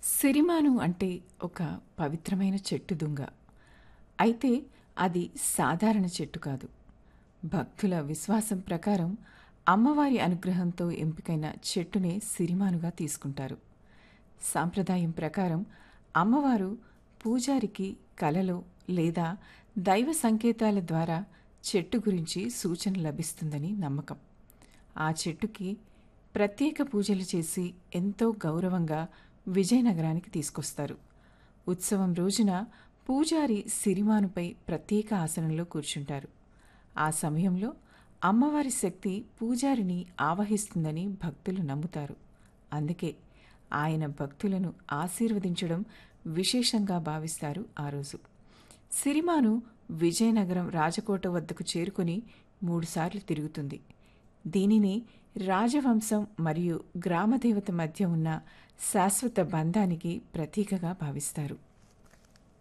సిరిమాను అంటే ఒక పవిత్రమైన చెట్టు దుంగ అయితే అది సాధారణ చెట్టు కాదు భక్తుల విశ్వాసం ప్రకారం అమ్మవారి అనుగ్రహంతో ఎంపికైన చెట్టునే సిరిమానుగా తీసుకుంటారు సాంప్రదాయం ప్రకారం అమ్మవారు పూజారికి కలలో లేదా దైవ సంకేతాల ద్వారా చెట్టు గురించి సూచన లభిస్తుందని నమ్మకం ఆ చెట్టుకి ప్రత్యేక పూజలు చేసి ఎంతో గౌరవంగా విజయనగరానికి తీసుకొస్తారు ఉత్సవం రోజున పూజారి సిరిమానుపై ప్రత్యేక ఆసనంలో కూర్చుంటారు ఆ సమయంలో అమ్మవారి శక్తి పూజారిని ఆవహిస్తుందని భక్తులు నమ్ముతారు అందుకే ఆయన భక్తులను ఆశీర్వదించడం విశేషంగా భావిస్తారు ఆ రోజు సిరిమాను విజయనగరం రాజకోట వద్దకు చేరుకుని మూడుసార్లు తిరుగుతుంది దీనిని రాజవంశం మరియు గ్రామదేవత మధ్య ఉన్న శాశ్వత బంధానికి ప్రతీకగా భావిస్తారు